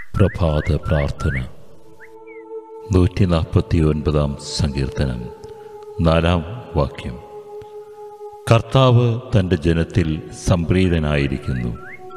പ്രഭാത പ്രാർത്ഥന നൂറ്റി നാൽപ്പത്തി ഒൻപതാം സങ്കീർത്തനം നാലാം വാക്യം കർത്താവ് തൻ്റെ ജനത്തിൽ സംപ്രീതനായിരിക്കുന്നു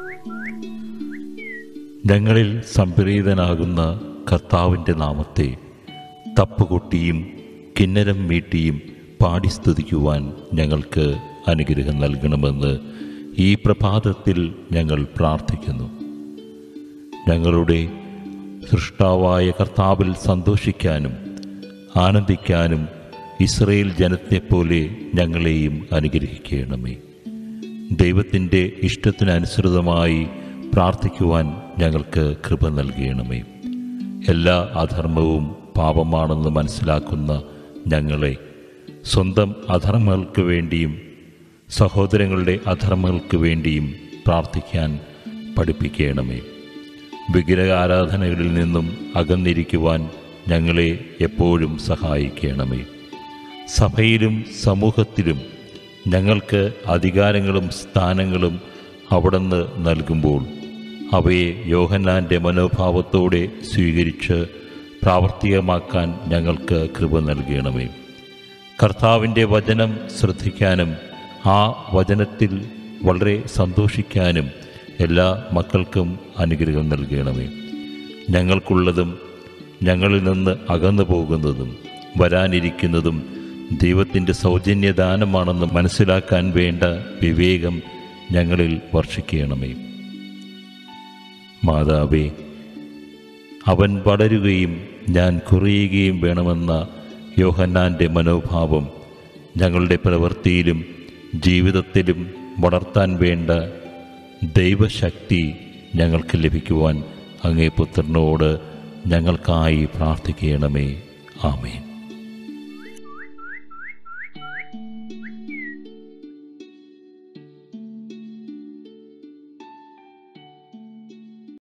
ഞങ്ങളിൽ സംപ്രീതനാകുന്ന കർത്താവിൻ്റെ നാമത്തെ തപ്പുകൊട്ടിയും കിന്നരം മീട്ടിയും പാടി സ്തുതിക്കുവാൻ ഞങ്ങൾക്ക് അനുഗ്രഹം നൽകണമെന്ന് ഈ പ്രഭാതത്തിൽ ഞങ്ങൾ പ്രാർത്ഥിക്കുന്നു ഞങ്ങളുടെ സൃഷ്ടാവായ കർത്താവിൽ സന്തോഷിക്കാനും ആനന്ദിക്കാനും ഇസ്രയേൽ ജനത്തെപ്പോലെ ഞങ്ങളെയും അനുഗ്രഹിക്കണമേ ദൈവത്തിൻ്റെ ഇഷ്ടത്തിനനുസൃതമായി പ്രാർത്ഥിക്കുവാൻ ഞങ്ങൾക്ക് കൃപ നൽകണമേ എല്ലാ അധർമ്മവും പാപമാണെന്ന് മനസ്സിലാക്കുന്ന ഞങ്ങളെ സ്വന്തം അധർമ്മങ്ങൾക്ക് വേണ്ടിയും സഹോദരങ്ങളുടെ അധർമ്മങ്ങൾക്ക് വേണ്ടിയും പ്രാർത്ഥിക്കാൻ പഠിപ്പിക്കണമേ വിഗ്രഹാരാധനകളിൽ നിന്നും അകന്നിരിക്കുവാൻ ഞങ്ങളെ എപ്പോഴും സഹായിക്കണമേ സഭയിലും സമൂഹത്തിലും ഞങ്ങൾക്ക് അധികാരങ്ങളും സ്ഥാനങ്ങളും അവിടുന്ന് നൽകുമ്പോൾ അവയെ യോഹന്നാൻ്റെ മനോഭാവത്തോടെ സ്വീകരിച്ച് പ്രാവർത്തികമാക്കാൻ ഞങ്ങൾക്ക് കൃപ നൽകണമേ കർത്താവിൻ്റെ വചനം ശ്രദ്ധിക്കാനും ആ വചനത്തിൽ വളരെ സന്തോഷിക്കാനും എല്ലാ മക്കൾക്കും അനുഗ്രഹം നൽകണമേ ഞങ്ങൾക്കുള്ളതും ഞങ്ങളിൽ നിന്ന് അകന്നു പോകുന്നതും വരാനിരിക്കുന്നതും ദൈവത്തിൻ്റെ സൗജന്യദാനമാണെന്ന് മനസ്സിലാക്കാൻ വേണ്ട വിവേകം ഞങ്ങളിൽ വർഷിക്കണമേ മാതാവേ അവൻ വളരുകയും ഞാൻ കുറയുകയും വേണമെന്ന യോഹന്നാൻ്റെ മനോഭാവം ഞങ്ങളുടെ പ്രവൃത്തിയിലും ജീവിതത്തിലും വളർത്താൻ വേണ്ട ദൈവശക്തി ഞങ്ങൾക്ക് ലഭിക്കുവാൻ അങ്ങേ പുത്രനോട് ഞങ്ങൾക്കായി പ്രാർത്ഥിക്കണമേ ആമേൻ